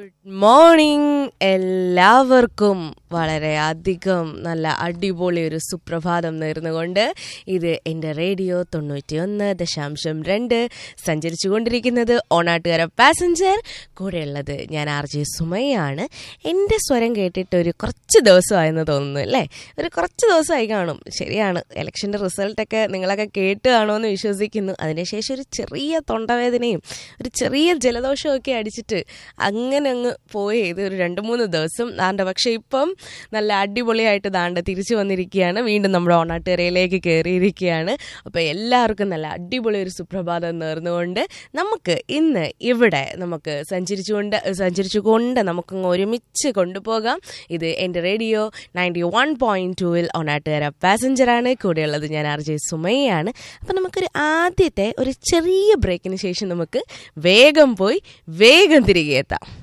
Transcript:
good morning എല്ലാവർക്കും വളരെ അധികം നല്ല അടിപൊളി ഒരു സുപ്രഭാതം നേർന്നുകൊണ്ട് ഇത് എൻ്റെ റേഡിയോ തൊണ്ണൂറ്റിയൊന്ന് ദശാംശം രണ്ട് സഞ്ചരിച്ചു കൊണ്ടിരിക്കുന്നത് ഓണാട്ടുകര പാസഞ്ചർ കൂടെയുള്ളത് ഞാൻ ആർ ജെ സുമയാണ് എൻ്റെ സ്വരം കേട്ടിട്ട് ഒരു കുറച്ച് ദിവസമായെന്ന് തോന്നുന്നു അല്ലേ ഒരു കുറച്ച് ദിവസമായി കാണും ശരിയാണ് ഇലക്ഷൻ്റെ റിസൾട്ടൊക്കെ നിങ്ങളൊക്കെ കേട്ട് കാണുമെന്ന് വിശ്വസിക്കുന്നു അതിനുശേഷം ഒരു ചെറിയ തൊണ്ടവേദനയും ഒരു ചെറിയ ജലദോഷവും ഒക്കെ അടിച്ചിട്ട് അങ്ങനെ അങ്ങ് പോയി ഇത് ഒരു രണ്ട് മൂന്ന് ദിവസം ദാണ്ട പക്ഷെ ഇപ്പം നല്ല അടിപൊളിയായിട്ട് ദാണ്ട തിരിച്ചു വന്നിരിക്കുകയാണ് വീണ്ടും നമ്മുടെ ഓണാട്ടുകരയിലേക്ക് കയറിയിരിക്കുകയാണ് അപ്പോൾ എല്ലാവർക്കും നല്ല അടിപൊളി ഒരു സുപ്രഭാതം നേർന്നുകൊണ്ട് നമുക്ക് ഇന്ന് ഇവിടെ നമുക്ക് സഞ്ചരിച്ചുകൊണ്ട് സഞ്ചരിച്ചുകൊണ്ട് നമുക്കങ്ങ് ഒരുമിച്ച് കൊണ്ടുപോകാം ഇത് എൻ്റെ റേഡിയോ നയൻറ്റി വൺ പോയിൻറ്റ് ടൂവിൽ ഓണാട്ടുകര പാസഞ്ചറാണ് കൂടെയുള്ളത് ഞാൻ ആർ ജെ സുമയ്യാണ് അപ്പം നമുക്കൊരു ആദ്യത്തെ ഒരു ചെറിയ ബ്രേക്കിന് ശേഷം നമുക്ക് വേഗം പോയി വേഗം തിരികെ എത്താം